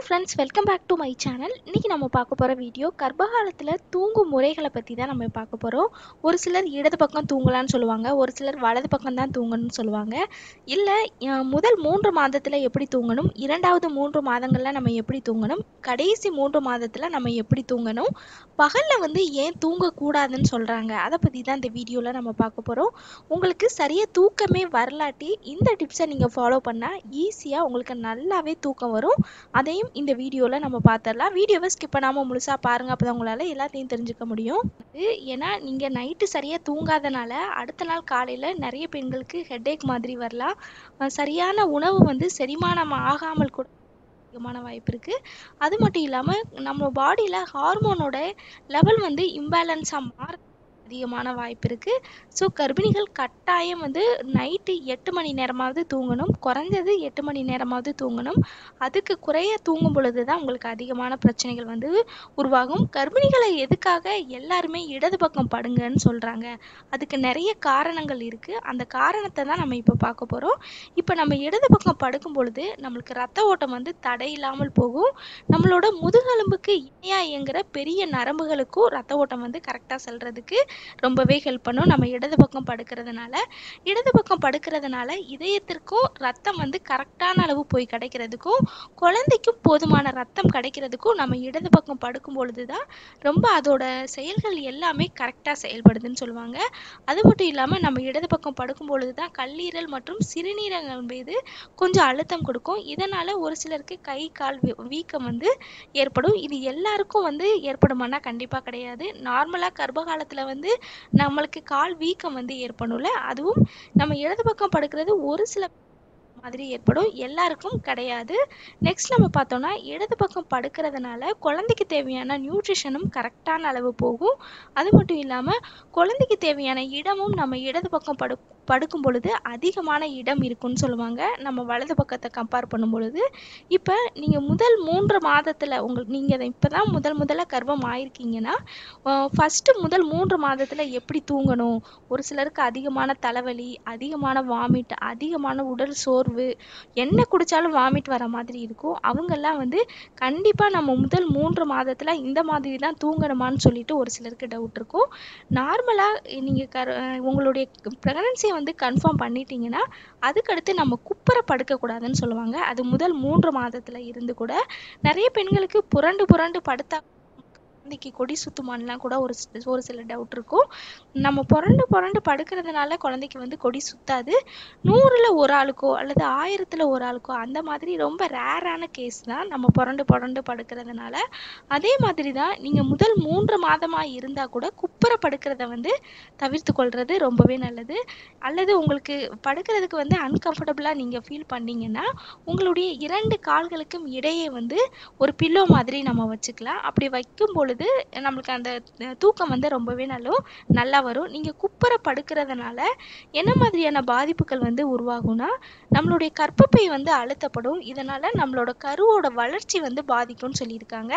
friends welcome back to my channel இன்றைக்கி நம்ம பார்க்க போகிற வீடியோ கர்ப்பகாலத்தில் தூங்கும் முறைகளை பற்றி தான் நம்ம பார்க்க போகிறோம் ஒரு சிலர் இடது பக்கம் தூங்கலான்னு சொல்லுவாங்க ஒரு சிலர் வலது பக்கம் தான் தூங்கணும்னு சொல்லுவாங்க இல்லை முதல் மூன்று மாதத்தில் எப்படி தூங்கணும் இரண்டாவது மூன்று மாதங்களில் நம்ம எப்படி தூங்கணும் கடைசி மூன்று மாதத்தில் நம்ம எப்படி தூங்கணும் பகலில் வந்து ஏன் தூங்கக்கூடாதுன்னு சொல்கிறாங்க அதை பற்றி தான் இந்த வீடியோவில் நம்ம பார்க்க போகிறோம் உங்களுக்கு சரியாக தூக்கமே வரலாட்டி இந்த டிப்ஸை நீங்கள் ஃபாலோ பண்ணால் ஈஸியாக உங்களுக்கு நல்லாவே தூக்கம் வரும் அதையும் இந்த வீடியோவில் நம்ம பார்த்துடலாம் வீடியோவை ஸ்கிப் பண்ணாமல் முழுசாக பாருங்கள் அப்போ தான் உங்களால் எல்லாத்தையும் தெரிஞ்சுக்க முடியும் அது ஏன்னா நீங்கள் நைட்டு சரியாக தூங்காதனால அடுத்த நாள் காலையில் நிறைய பெண்களுக்கு ஹெட்டேக் மாதிரி வரலாம் அஹ் சரியான உணவு வந்து செரிமானம் ஆகாமல் கூட அதிகமான வாய்ப்பு இருக்குது அது மட்டும் இல்லாமல் நம்ம பாடியில் ஹார்மோனோட லெவல் வந்து இம்பேலன்ஸாக மாற அதிகமான வாய்ப்பு இருக்குது ஸோ கர்ப்பிணிகள் கட்டாயம் வந்து நைட்டு எட்டு மணி நேரமாவது தூங்கணும் குறைஞ்சது எட்டு மணி நேரமாவது தூங்கணும் அதுக்கு குறைய தூங்கும் பொழுது தான் உங்களுக்கு அதிகமான பிரச்சனைகள் வந்து உருவாகும் கர்ப்பிணிகளை எதுக்காக எல்லாருமே இடது பக்கம் படுங்கன்னு சொல்கிறாங்க அதுக்கு நிறைய காரணங்கள் இருக்குது அந்த காரணத்தை தான் நம்ம இப்போ பார்க்க போகிறோம் இப்போ நம்ம இடது பக்கம் படுக்கும் பொழுது நம்மளுக்கு ரத்த ஓட்டம் வந்து தடையில்லாமல் போகும் நம்மளோட முதுகெலும்புக்கு இணையா இயங்குற பெரிய நரம்புகளுக்கும் ரத்த ஓட்டம் வந்து கரெக்டாக செல்றதுக்கு ரொம்பவே ஹெல்ப் பண்ணும் நம்ம இடது பக்கம் படுக்கிறதுனால இடது பக்கம் படுக்கிறதுனால இதயத்திற்கும் ரத்தம் வந்து கரெக்டான அளவு போய் கிடைக்கிறதுக்கும் குழந்தைக்கும் போதுமான ரத்தம் கிடைக்கிறதுக்கும் நம்ம இடது பக்கம் படுக்கும் பொழுது தான் ரொம்ப அதோட செயல்கள் எல்லாமே கரெக்டாக செயல்படுதுன்னு சொல்லுவாங்க அது மட்டும் இல்லாமல் நம்ம இடது பக்கம் படுக்கும் பொழுது தான் கல்லீரல் மற்றும் சிறுநீரகம் மீது கொஞ்சம் அழுத்தம் கொடுக்கும் இதனால் ஒரு சிலருக்கு கை கால் வீ- வீக்கம் வந்து ஏற்படும் இது எல்லாருக்கும் வந்து ஏற்படுமானா கண்டிப்பாக கிடையாது நார்மலாக கர்ப்ப காலத்தில் வந்து நம்மளுக்கு கால் வீக்கம் வந்து ஏற்படும்ல அதுவும் நம்ம இடது பக்கம் படுக்கிறது ஒரு சில மாதிரி ஏற்படும் எல்லாருக்கும் கிடையாது நெக்ஸ்ட் நம்ம பார்த்தோம்னா இடது பக்கம் படுக்கிறதுனால குழந்தைக்கு தேவையான நியூட்ரிஷனும் கரெக்டான அளவு போகும் அது மட்டும் இல்லாமல் குழந்தைக்கு தேவையான இடமும் நம்ம இடது பக்கம் படு படுக்கும் பொழுது அதிகமான இடம் இருக்குன்னு சொல்லுவாங்க நம்ம வலது பக்கத்தை கம்பேர் பண்ணும் பொழுது இப்போ நீங்கள் முதல் மூன்று மாதத்தில் உங்களுக்கு நீங்கள் இப்போ தான் முதல் முதல்ல கர்ப்பம் ஆயிருக்கீங்கன்னா ஃபஸ்ட்டு முதல் மூன்று மாதத்தில் எப்படி தூங்கணும் ஒரு சிலருக்கு அதிகமான தலைவலி அதிகமான வாமிட் அதிகமான உடல் சோர்வு என்ன குடித்தாலும் வாமிட் வர மாதிரி இருக்கும் அவங்கெல்லாம் வந்து கண்டிப்பாக நம்ம முதல் மூன்று மாதத்தில் இந்த மாதிரி தான் தூங்கணுமான்னு சொல்லிட்டு ஒரு சிலருக்கு டவுட் இருக்கும் நார்மலாக நீங்கள் கர் அஹ் உங்களுடைய ப்ரெக்னன்சியை வந்து கன்ஃபார்ம் பண்ணிட்டீங்கன்னா அதுக்கடுத்து நம்ம குப்புற படுக்கக்கூடாதுன்னு சொல்லுவாங்க அது முதல் மூன்று மாதத்தில் இருந்து கூட நிறைய பெண்களுக்கு புரண்டு புரண்டு படுத்தா குழந்தைக்கு கொடி சுத்துமான்லாம் கூட ஒரு சி- ஒரு சில டவுட் இருக்கும் நம்ம புரண்டு புரண்டு படுக்கிறதுனால குழந்தைக்கு வந்து கொடி சுத்தாது நூறில் ஒரு ஆளுக்கோ அல்லது ஆயிரத்தில் ஒரு ஆளுக்கோ அந்த மாதிரி ரொம்ப ரேரான கேஸ் தான் நம்ம புரண்டு புரண்டு படுக்கிறதுனால அதே மாதிரி தான் நீங்கள் முதல் மூன்று மாதமாக இருந்தால் கூட குப்புற படுக்கிறத வந்து தவிர்த்து கொள்வது ரொம்பவே நல்லது அல்லது உங்களுக்கு படுக்கிறதுக்கு வந்து அன்கம்ஃபர்டபுளாக நீங்கள் ஃபீல் பண்ணீங்கன்னா உங்களுடைய இரண்டு கால்களுக்கும் இடையே வந்து ஒரு பில்லோ மாதிரி நம்ம வச்சுக்கலாம் அப்படி வைக்கும் பொழுது நம்மளுக்கு அந்த அஹ், தூக்கம் வந்து ரொம்பவே நல்ல நல்லா வரும் நீங்கள் குப்புற படுக்கிறதுனால என்ன மாதிரியான பாதிப்புகள் வந்து உருவாகும்னா நம்மளுடைய கர்ப்பப்பை வந்து அழுத்தப்படும் இதனால நம்மளோட கருவோட வளர்ச்சி வந்து பாதிக்கும்னு சொல்லியிருக்காங்க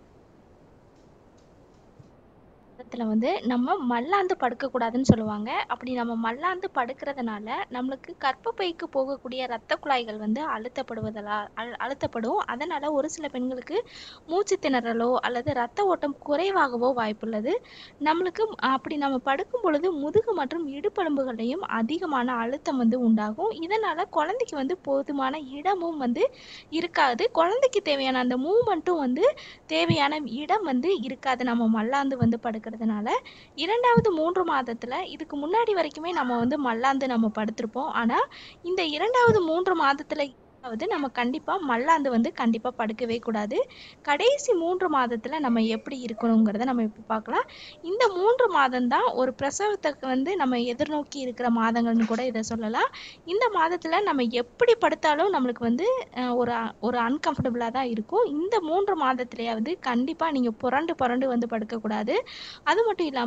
இடத்துல வந்து நம்ம மல்லாந்து படுக்கக்கூடாதுன்னு சொல்லுவாங்க அப்படி நம்ம மல்லாந்து படுக்கிறதுனால நம்மளுக்கு கர்ப்பப்பைக்கு போகக்கூடிய இரத்த குழாய்கள் வந்து அழுத்தப்படுவதால் அழு- அழுத்தப்படும் அதனால ஒரு சில பெண்களுக்கு மூச்சு திணறலோ அல்லது இரத்த ஓட்டம் குறைவாகவோ வாய்ப்புள்ளது நம்மளுக்கு ம், அப்படி நம்ம படுக்கும் பொழுது முதுகு மற்றும் இடுப்பெலும்புகளையும் அதிகமான அழுத்தம் வந்து உண்டாகும் இதனால குழந்தைக்கு வந்து போதுமான இடமும் வந்து இருக்காது குழந்தைக்கு தேவையான அந்த மூமெண்ட்டும் வந்து தேவையான இடம் வந்து இருக்காது நம்ம மல்லாந்து வந்து படுக்கிறதுனால இரண்டாவது மூன்று மாதத்துல இதுக்கு முன்னாடி வரைக்குமே நம்ம வந்து மல்லாந்து நம்ம படுத்திருப்போம் ஆனா இந்த இரண்டாவது மூன்று மாதத்துல வந்து நம்ம கண்டிப்பா மல்லாந்து வந்து கண்டிப்பா படுக்கவே கூடாது கடைசி மூன்று மாதத்துல நம்ம எப்படி இருக்கணுங்கிறத நம்ம இப்போ பார்க்கலாம் இந்த மூன்று மாதம் தான் ஒரு பிரசவத்துக்கு வந்து நம்ம எதிர்நோக்கி இருக்கிற மாதங்கள்னு கூட இதை சொல்லலாம் இந்த மாதத்துல நம்ம எப்படி படுத்தாலும் நம்மளுக்கு வந்து அஹ், ஒரு அ- ஒரு அன்கம்ஃபர்டபுளாக தான் இருக்கும் இந்த மூன்று மாதத்துலயாவது கண்டிப்பாக நீங்கள் புரண்டு புரண்டு வந்து படுக்கக்கூடாது அது மட்டும் இல்லாமல்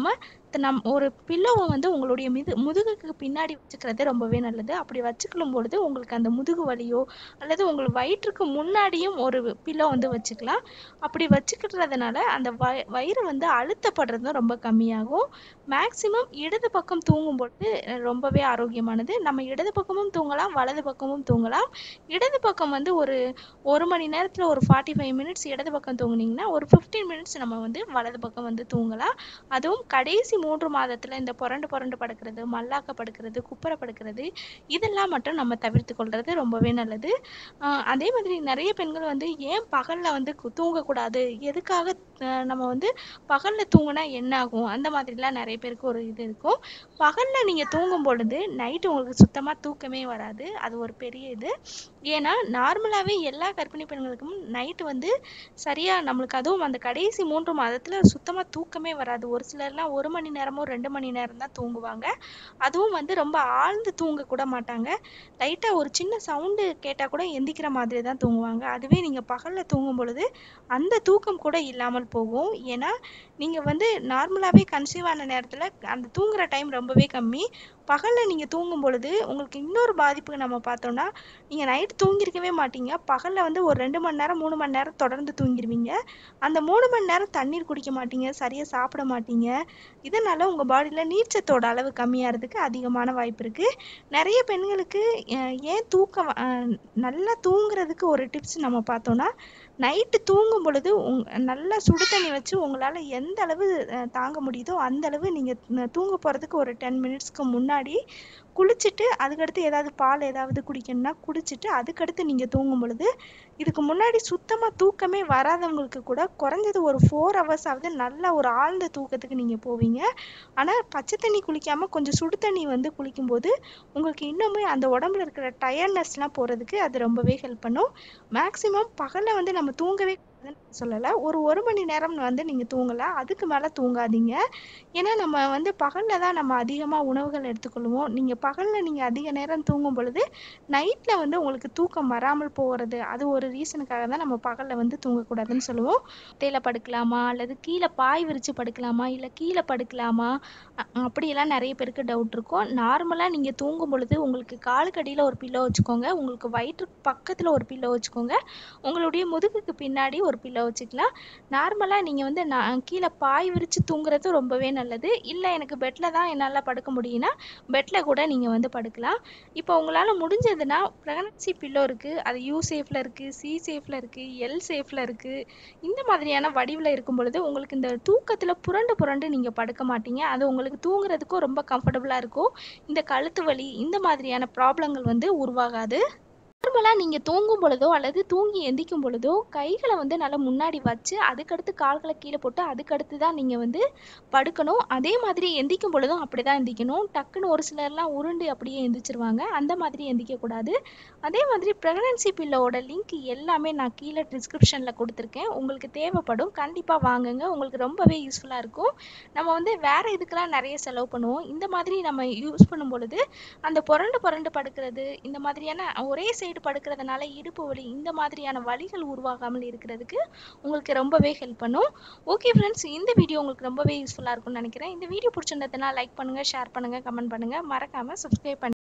நம் ஒரு பில்லோவை வந்து உங்களுடைய மிது முதுகுக்கு பின்னாடி வச்சுக்கிறது ரொம்பவே நல்லது அப்படி வச்சுக்கலும் பொழுது உங்களுக்கு அந்த முதுகு வலியோ அல்லது உங்கள் வயிற்றுக்கு முன்னாடியும் ஒரு பில்லோ வந்து வச்சுக்கலாம் அப்படி வச்சுக்கிறதுனால அந்த வய வயிறு வந்து அழுத்தப்படுறதும் ரொம்ப கம்மியாகும் மேக்சிமம் இடது பக்கம் தூங்கும் பொழுது ரொம்பவே ஆரோக்கியமானது நம்ம இடது பக்கமும் தூங்கலாம் வலது பக்கமும் தூங்கலாம் இடது பக்கம் வந்து ஒரு ஒரு மணி நேரத்தில் ஒரு ஃபார்ட்டி ஃபைவ் மினிட்ஸ் இடது பக்கம் தூங்குனீங்கன்னா ஒரு ஃபிஃப்டீன் மினிட்ஸ் நம்ம வந்து வலது பக்கம் வந்து தூங்கலாம் அதுவும் கடைசி மூன்று மாதத்துல இந்த புரண்டு புரண்டு படுக்கிறது மல்லாக்க படுக்கிறது குப்புற படுக்கிறது இதெல்லாம் மட்டும் நம்ம தவிர்த்து கொள்றது ரொம்பவே நல்லது ஆஹ் அதே மாதிரி நிறைய பெண்கள் வந்து ஏன் பகல்ல வந்து கு- தூங்கக்கூடாது எதுக்காக ஆஹ் நம்ம வந்து பகல்ல தூங்குனா என்ன ஆகும் அந்த மாதிரிலாம் நிறைய பேருக்கு ஒரு இது இருக்கும் பகல்ல நீங்க தூங்கும் பொழுது நைட்டு உங்களுக்கு சுத்தமா தூக்கமே வராது அது ஒரு பெரிய இது ஏன்னா நார்மலாவே எல்லா கர்ப்பிணி பெண்களுக்கும் நைட்டு வந்து சரியா நம்மளுக்கு அதுவும் அந்த கடைசி மூன்று மாதத்துல சுத்தமா தூக்கமே வராது ஒரு சிலர்லாம் ஒரு மணி நேரமோ ரெண்டு மணி நேரம் தான் தூங்குவாங்க அதுவும் வந்து ரொம்ப ஆழ்ந்து தூங்க கூட மாட்டாங்க லைட்டா ஒரு சின்ன சவுண்டு கேட்டா கூட எந்திக்கிற மாதிரி தான் தூங்குவாங்க அதுவே நீங்க பகல்ல தூங்கும் பொழுது அந்த தூக்கம் கூட இல்லாமல் போகும் ஏன்னா நீங்க வந்து நார்மலாவே கன்சீவ் ஆன நேரத்துல அந்த தூங்குற டைம் ரொம்பவே கம்மி பகல்ல நீங்க தூங்கும் பொழுது உங்களுக்கு இன்னொரு பாதிப்பு நம்ம பார்த்தோம்னா நீங்க நைட் தூங்கியிருக்கவே மாட்டீங்க பகல்ல வந்து ஒரு ரெண்டு மணி நேரம் மூணு மணி நேரம் தொடர்ந்து தூங்கிடுவீங்க அந்த மூணு மணி நேரம் தண்ணீர் குடிக்க மாட்டீங்க சரியா சாப்பிட மாட்டீங்க இதனால உங்க பாடியில நீர்ச்சத்தோட அளவு கம்மியாகிறதுக்கு அதிகமான வாய்ப்பு இருக்கு நிறைய பெண்களுக்கு அஹ், ஏன் தூக்கம் வ- அஹ், நல்லா தூங்குறதுக்கு ஒரு டிப்ஸ் நம்ம பார்த்தோம்னா நைட்டு தூங்கும் பொழுது உங் நல்லா சுடு தண்ணி வச்சு உங்களால் எந்த அளவு அஹ், தாங்க முடியுதோ அந்த அளவு நீங்கள் தூங்க போகிறதுக்கு ஒரு டென் மினிட்ஸ்க்கு முன்னாடி குளிச்சுட்டு அதுக்கடுத்து ஏதாவது பால் ஏதாவது குடிக்கணும்னா குடிச்சிட்டு அதுக்கடுத்து நீங்கள் தூங்கும் பொழுது இதுக்கு முன்னாடி சுத்தமாக தூக்கமே வராதவங்களுக்கு கூட குறைஞ்சது ஒரு ஃபோர் ஹவர்ஸ் ஆகுது நல்ல ஒரு ஆழ்ந்த தூக்கத்துக்கு நீங்கள் போவீங்க ஆனால் பச்சை தண்ணி குளிக்காமல் கொஞ்சம் சுடு தண்ணி வந்து குளிக்கும்போது உங்களுக்கு இன்னுமே அந்த உடம்புல இருக்கிற டயர்ட்னஸ்லாம் போகிறதுக்கு அது ரொம்பவே ஹெல்ப் பண்ணும் மேக்ஸிமம் பகலில் வந்து நம்ம தூங்கவே கூடாதுன்னு சொல்லலை ஒரு ஒரு மணி நேரம் வந்து நீங்கள் தூங்கலாம் அதுக்கு மேலே தூங்காதீங்க ஏன்னா நம்ம வந்து பகலில் தான் நம்ம அதிகமாக உணவுகள் எடுத்துக்கொள்வோம் நீங்கள் பகலில் நீங்கள் அதிக நேரம் தூங்கும் பொழுது நைட்டில் வந்து உங்களுக்கு தூக்கம் வராமல் போகிறது அது ஒரு ரீசனுக்காக தான் நம்ம பகலில் வந்து தூங்கக்கூடாதுன்னு சொல்லுவோம் தேயில படுக்கலாமா அல்லது கீழே பாய் விரித்து படுக்கலாமா இல்லை கீழே படுக்கலாமா அ- அப்படியெல்லாம் நிறைய பேருக்கு டவுட் இருக்கும் நார்மலாக நீங்கள் தூங்கும் பொழுது உங்களுக்கு காலுக்கடியில் ஒரு பில்லோ வச்சுக்கோங்க உங்களுக்கு வயிற்றுக்கு பக்கத்தில் ஒரு பில்லோ வச்சுக்கோங்க உங்களுடைய முதுகுக்கு பின்னாடி ஒரு பில்லோ வச்சுக்கலாம் நார்மலாக நீங்கள் வந்து நான் கீழே பாய் விரித்து தூங்குறது ரொம்பவே நல்லது இல்லை எனக்கு பெட்டில் தான் என்னால் படுக்க முடியும்னா பெட்டில் கூட நீங்கள் வந்து படுக்கலாம் இப்போ உங்களால் முடிஞ்சதுன்னா ப்ரெக்னன்சி பில்லோ இருக்குது அது யூ சேஃபில் இருக்குது சி சேஃபில் இருக்குது எல் சேஃபில் இருக்குது இந்த மாதிரியான வடிவில் இருக்கும் பொழுது உங்களுக்கு இந்த தூக்கத்தில் புரண்டு புரண்டு நீங்கள் படுக்க மாட்டீங்க அது உங்களுக்கு தூங்குறதுக்கும் ரொம்ப கம்ஃபர்டபுளாக இருக்கும் இந்த கழுத்து வலி இந்த மாதிரியான ப்ராப்ளங்கள் வந்து உருவாகாது நார்மலாக நீங்கள் தூங்கும் பொழுதோ அல்லது தூங்கி எந்திக்கும் பொழுதோ கைகளை வந்து நல்லா முன்னாடி வச்சு அதுக்கடுத்து கால்களை கீழே போட்டு அதுக்கடுத்து தான் நீங்கள் வந்து படுக்கணும் அதே மாதிரி எந்திக்கும் பொழுதும் அப்படி தான் எந்திக்கணும் டக்குன்னு ஒரு சிலர்லாம் உருண்டு அப்படியே எந்திரிச்சிருவாங்க அந்த மாதிரி எந்திக்கக்கூடாது அதே மாதிரி ப்ரெக்னன்சி பில்லோட லிங்க் எல்லாமே நான் கீழே டிஸ்கிரிப்ஷனில் கொடுத்துருக்கேன் உங்களுக்கு தேவைப்படும் கண்டிப்பாக வாங்குங்க உங்களுக்கு ரொம்பவே யூஸ்ஃபுல்லாக இருக்கும் நம்ம வந்து வேறு இதுக்கெல்லாம் நிறைய செலவு பண்ணுவோம் இந்த மாதிரி நம்ம யூஸ் பண்ணும் பொழுது அந்த புரண்டு புரண்டு படுக்கிறது இந்த மாதிரியான ஒரே சைடு படுக்கிறதுனால இடுப்பு வலி இந்த மாதிரியான வலிகள் உருவாகாமல் இருக்கிறதுக்கு உங்களுக்கு ரொம்பவே ஹெல்ப் பண்ணும் ஓகே ஃப்ரெண்ட்ஸ் இந்த வீடியோ உங்களுக்கு ரொம்பவே யூஸ்ஃபுல்லாக இருக்கும்னு நினைக்கிறேன் இந்த வீடியோ பிடிச்சிருந்ததுன்னா லைக் பண்ணுங்கள் ஷேர் பண்ணுங்கள் கமெண்ட் பண்ணுங்கள் மறக்காமல் சப்ஸ்கிரைப் பண்ணி